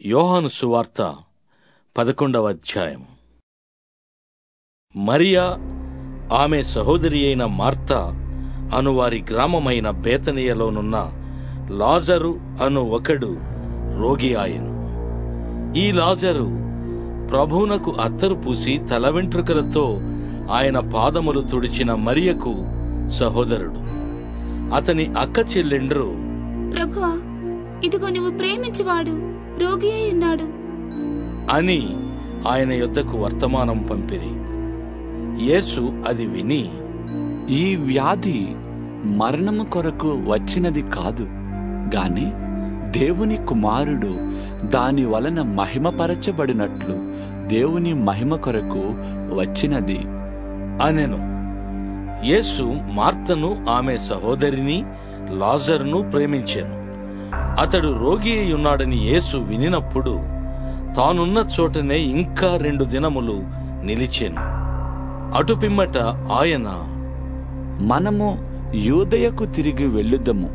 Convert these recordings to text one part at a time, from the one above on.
యోహాను సువార్త పదకొండవ అధ్యాయం మరియా ఆమె సహోదరి అయిన మార్త అను వారి గ్రామమైన బేతనియలోనున్న లాజరు అను ఒకడు రోగి ఆయను ఈ లాజరు ప్రభువునకు అత్తరు పూసి తల వెంట్రుకలతో ఆయన పాదములు తుడిచిన మరియకు సహోదరుడు అతని అక్క చెల్లెండ్రు ప్రభువా ఇదిగో నువ్వు ప్రేమించువాడు రోగి అయి ఉన్నాడు అని ఆయన యొద్దకు వర్తమానం పంపిరి యేసు అది విని ఈ వ్యాధి మరణము కొరకు వచ్చినది కాదు గాని దేవుని కుమారుడు దాని వలన మహిమపరచబడినట్లు దేవుని మహిమ కొరకు వచ్చినది అనెను యేసు మార్తను ఆమె సహోదరిని లాజరును ప్రేమించెను అతడు రోగి అయి ఉన్నాడని యేసు వినినప్పుడు తానున్న చోటనే ఇంకా రెండు దినములు నిలిచెను అటుపిమ్మట ఆయన మనము యూదయకు తిరిగి వెళ్ళుదము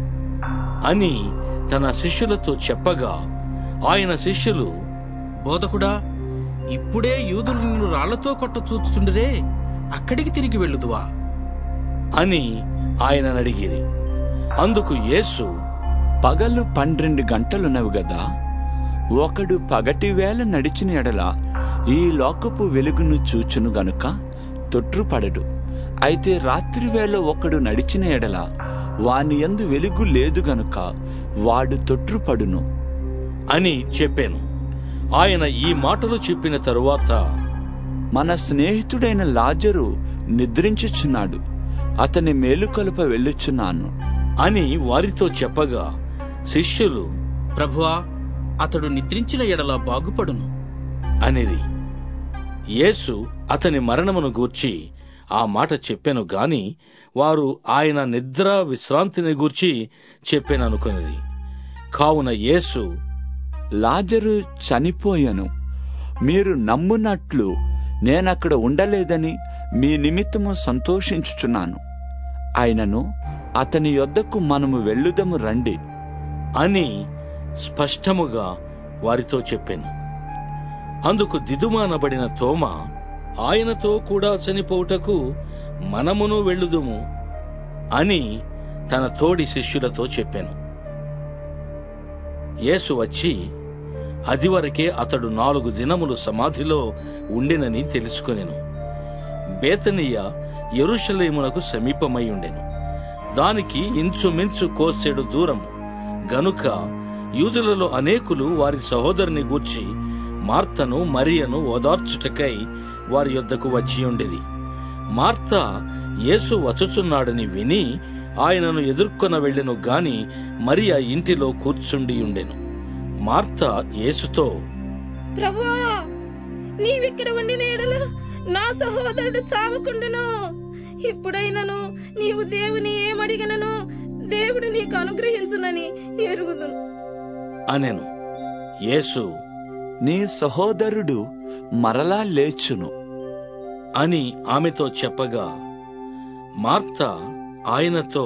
అని తన శిష్యులతో చెప్పగా ఆయన శిష్యులు బోధకుడా ఇప్పుడే యూదులు నిన్ను రాళ్లతో కొట్ట చూచుచుండరే అక్కడికి తిరిగి వెళ్ళుదువా అని ఆయనను అడిగిరి అందుకు యేసు పగలు పన్నెండు గంటలున్నవి గదా ఒకడు పగటి వేళ నడిచిన ఎడల ఈ లోకపు వెలుగును చూచును గనుక తొట్రుపడడు అయితే రాత్రి వేళ ఒకడు నడిచిన ఎడల వాని యందు వెలుగు లేదు గనుక వాడు తొట్రుపడును అని చెప్పాను ఆయన ఈ మాటలు చెప్పిన తరువాత మన స్నేహితుడైన లాజరు నిద్రించుచున్నాడు అతని మేలుకొలుప వెళ్ళుచున్నాను అని వారితో చెప్పగా శిష్యులు ప్రభువా అతడు నిద్రించిన ఎడల బాగుపడును అనిరి యేసు అతని మరణమును గూర్చి ఆ మాట చెప్పెను గాని వారు ఆయన నిద్ర విశ్రాంతిని గూర్చి చెప్పెననుకొనిరి కావున యేసు లాజరు చనిపోయెను మీరు నమ్మునట్లు నేనక్కడ ఉండలేదని మీ నిమిత్తము సంతోషించుచున్నాను ఆయనను అతని యొద్దకు మనము వెళ్ళుదము రండి అని స్పష్టముగా వారితో చెప్పెను అందుకు దిదుమానబడిన తోమ ఆయనతో కూడా చనిపోవుటకు మనమును వెళ్ళుదుము అని తన తోడి శిష్యులతో చెప్పాను యేసు వచ్చి అదివరకే అతడు నాలుగు దినములు సమాధిలో ఉండినని తెలుసుకొనెను బేతనీయ యెరూషలేమునకు సమీపమై ఉండెను దానికి ఇంచుమించు కోసెడు దూరం గనుక యూదులలో అనేకులు వారి సహోదరుని గూర్చి మార్తను మరియను ఓదార్చుటకై వారి యొద్దకు వచ్చి ఉండిరి మార్త యేసు వచ్చుచున్నాడని విని ఆయనను ఎదుర్కొన వెళ్ళెను గాని మరియ ఇంటిలో కూర్చుండి ఉండెను మార్త యేసుతో ప్రభువా నీవిక్కడ ఉండిన ఎడల నా సహోదరుడు చావకుండును ఇప్పుడైనను నీవు దేవుని ఏమడిగనను దేవుడు నీకు అనుగ్రహించునని ఎరుగుదును అనెను యేసు నీ సహోదరుడు మరలా లేచును అని ఆమెతో చెప్పగా మార్త ఆయనతో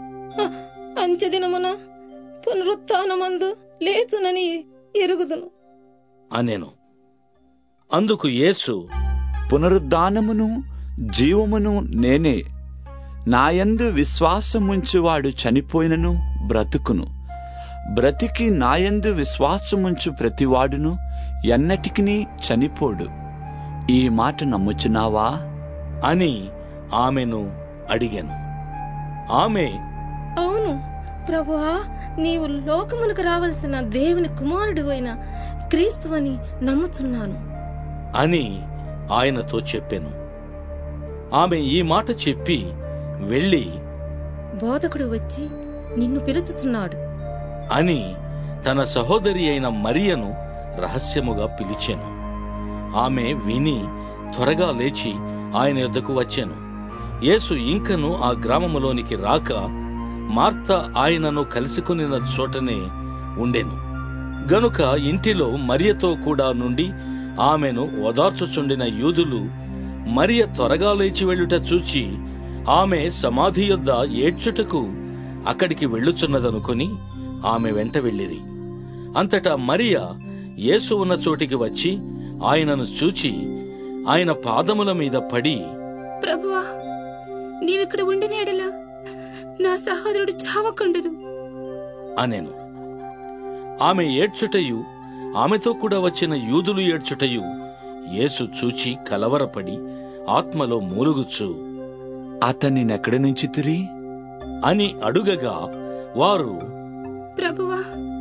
అంచెదినమున పునరుత్నమందు లేచునని ఎరుగుదును అనెను అందుకు యేసు పునరుద్ధానమును జీవమును నేనే నాయందు విశ్వాసముంచువాడు చనిపోయినను బ్రతుకును బ్రతికి నాయందు విశ్వాసముంచు ప్రతివాడును ఎన్నటికినీ చనిపోడు ఈ మాట నమ్ముచున్నావా అని ఆమెను అడిగాను ఆమె అవును ప్రభువా నీవు లోకమునకు రావలసిన దేవుని కుమారుడు అయిన క్రీస్తువని నమ్ముచున్నాను అని ఆయనతో చెప్పాను ఆమె ఈ మాట చెప్పి వెళ్ళి బోధకుడు వచ్చి నిన్ను పిలుచుచున్నాడు అని తన సహోదరి అయిన మరియను రహస్యముగా పిలిచాను ఆమె విని త్వరగా లేచి ఆయన యొద్దకు వచ్చాను యేసు ఇంకను ఆ గ్రామములోనికి రాక మార్త ఆయనను కలుసుకునిన చోటనే ఉండెను గనుక ఇంటిలో మరియతో కూడా నుండి ఆమెను ఓదార్చుచుండిన యూదులు మరియ త్వరగా లేచి వెళ్ళుట చూచి ఆమె సమాధి యొద్ద ఏడ్చుటకు అక్కడికి వెళ్ళుచున్నదనుకొని ఆమె వెంట వెళ్ళిరి అంతటా మరియ యేసు ఉన్న చోటికి వచ్చి ఆయనను చూచి ఆయన పాదముల మీద పడి ప్రభువా నీవిక్కడ ఉండిన ఎడల నా సహోదరుడు చావకుండును అనెను ఆమె ఏడ్చుటయు ఆమెతో కూడా వచ్చిన యూదులు ఏడ్చుటయు యేసు చూచి కలవరపడి ఆత్మలో మూలుగుచు అతన్ని నెక్కడి నుంచి తిరి అని అడుగగా వారు ప్రభువా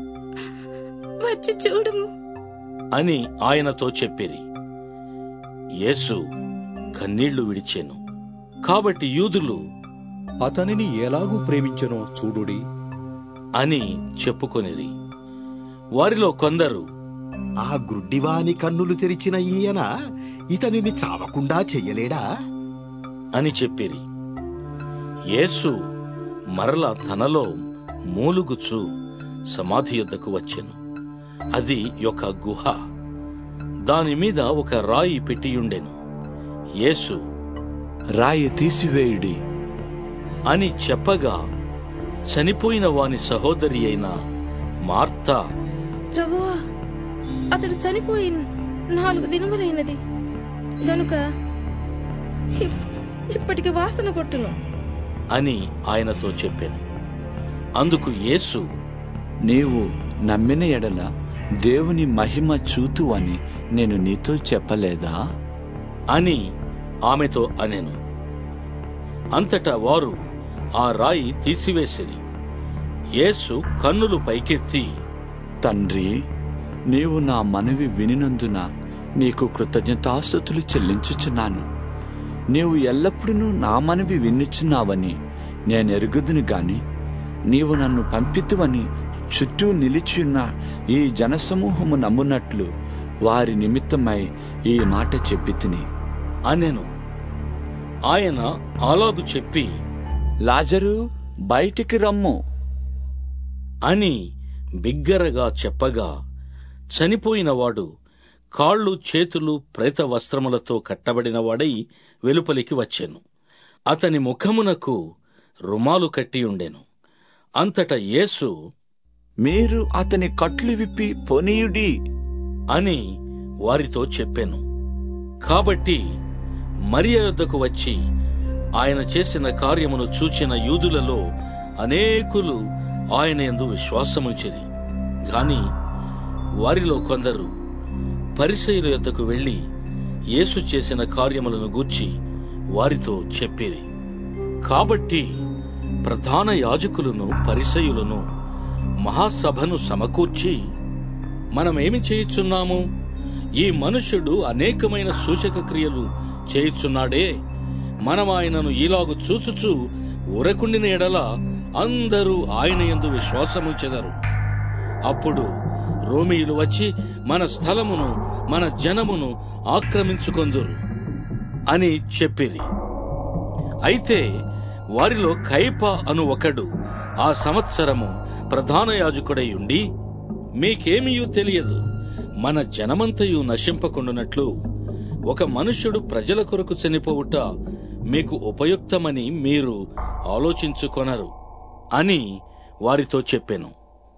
వచ్చి చూడుము అని ఆయనతో చెప్పిరి యేసు కన్నీళ్లు విడిచెను కాబట్టి యూదులు అతనిని ఎలాగూ ప్రేమించనో చూడుడి అని చెప్పుకొనిరి వారిలో కొందరు ఆ గ్రుడ్డివాని కన్నులు తెరిచిన ఈయన ఇతనిని చావకుండా చెయ్యలేడా అని చెప్పిరి యేసు మరల తనలో మూలుగుచు సమాధి యొద్దకు వచ్చెను అది ఒక గుహ దాని మీద ఒక రాయి పెట్టియుండెను యేసు రాయి తీసివేయుడి అని చెప్పగా చనిపోయిన వాని సహోదరి అయిన మార్తా ప్రభువా అతడు చనిపోయి నాలుగు దినములైనది గనుక ఇప్- ఇప్పటికి వాసన కొట్టును అని ఆయనతో చెప్పాను అందుకు యేసు నీవు నమ్మిన ఎడల దేవుని మహిమ చూతు అని నేను నీతో చెప్పలేదా అని ఆమెతో అనెను అంతటా వారు ఆ రాయి తీసివేసిరి యేసు కన్నులు పైకెత్తి తండ్రి నీవు నా మనవి వినినందున నీకు కృతజ్ఞతాస్థుతులు చెల్లించుచున్నాను నీవు ఎల్లప్పుడూ నా మనవి విన్నుచున్నావని నేను ఎరుగుదును గాని నీవు నన్ను పంపితువని చుట్టూ నిలిచియున్న ఈ జనసమూహము నమ్మునట్లు వారి నిమిత్తమై ఈ మాట చెప్పి తిని అనెను ఆయన అలాగు చెప్పి లాజరు బయటికి రమ్ము అని బిగ్గరగా చెప్పగా చనిపోయినవాడు కాళ్ళు చేతులు ప్రేత వస్త్రములతో కట్టబడినవాడై వెలుపలికి వచ్చెను అతని ముఖమునకు రుమాలు కట్టి ఉండెను అంతట యేసు మీరు అతని కట్లు విప్పి పొనీయుడి అని వారితో చెప్పెను కాబట్టి మరియ యొద్దకు వచ్చి ఆయన చేసిన కార్యమును చూచిన యూదులలో అనేకులు ఆయన యందు విశ్వాసముంచిరి గాని వారిలో కొందరు పరిసయుల యొద్దకు వెళ్లి యేసు చేసిన కార్యములను గూర్చి వారితో చెప్పిరి కాబట్టి ప్రధాన యాజకులను పరిసయులను మహాసభను సమకూర్చి మనమేమి చేయుచున్నాము ఈ మనుష్యుడు అనేకమైన సూచక క్రియలు చేయుచున్నాడే మనం ఆయనను ఈలాగు చూచుచు ఊరకుండిన ఎడల అందరూ ఆయన యందు విశ్వాసముంచెదరు అప్పుడు రోమియులు వచ్చి మన స్థలమును మన జనమును ఆక్రమించుకొందురు అని చెప్పిరి అయితే వారిలో కైప అను ఒకడు ఆ సంవత్సరము ప్రధాన యాజకుడై ఉండి మీకేమీయూ తెలియదు మన జనమంతయు నశింపకుండునట్లు ఒక మనుష్యుడు ప్రజల కొరకు చనిపోవుట మీకు ఉపయుక్తమని మీరు ఆలోచించుకొనరు అని వారితో చెప్పెను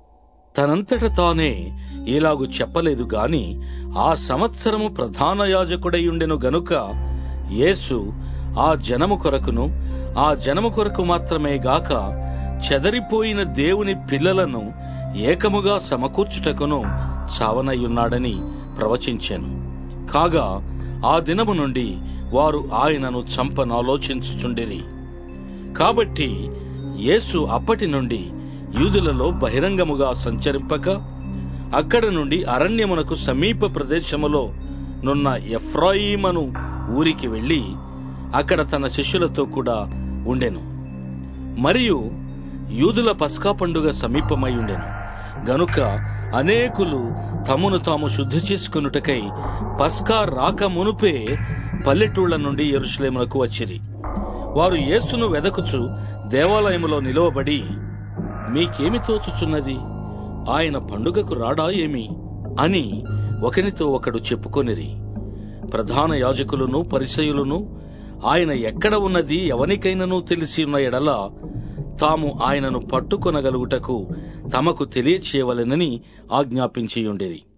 తనంతట తానే ఇలాగు చెప్పలేదు గాని ఆ సంవత్సరము ప్రధాన యాజకుడై ఉండెను గనుక యేసు ఆ జనము కొరకును ఆ జనము కొరకు మాత్రమే గాక చెదరిపోయిన దేవుని పిల్లలను ఏకముగా సమకూర్చుటకును చావనయ్యున్నాడని ప్రవచించాను కాగా ఆ దినము నుండి వారు ఆయనను చంపనాలోచించుచుండిరి కాబట్టి యేసు అప్పటి నుండి యూదులలో బహిరంగముగా సంచరింపక అక్కడ నుండి అరణ్యమునకు సమీప ప్రదేశములో నున్న ఎఫ్రాయిమను ఊరికి వెళ్లి అక్కడ తన శిష్యులతో కూడా ఉండెను మరియు యూదుల పస్కా పండుగ సమీపమై ఉండెను గనుక అనేకులు తమను తాము శుద్ధి చేసుకునుటకై పస్కా రాక మునుపే పల్లెటూళ్ల నుండి ఎరుషలేమునకు వచ్చిరి వారు యేసును వెదకుచు దేవాలయములో నిలువబడి మీకేమి తోచుచున్నది ఆయన పండుగకు రాడా ఏమి అని ఒకనితో ఒకడు చెప్పుకొనిరి ప్రధాన యాజకులను పరిసయులను ఆయన ఎక్కడ ఉన్నది ఎవనికైనను తెలిసి ఉన్న ఎడల తాము ఆయనను పట్టుకొనగలుగుటకు తమకు తెలియచేయవలెనని ఆజ్ఞాపించియుండిరి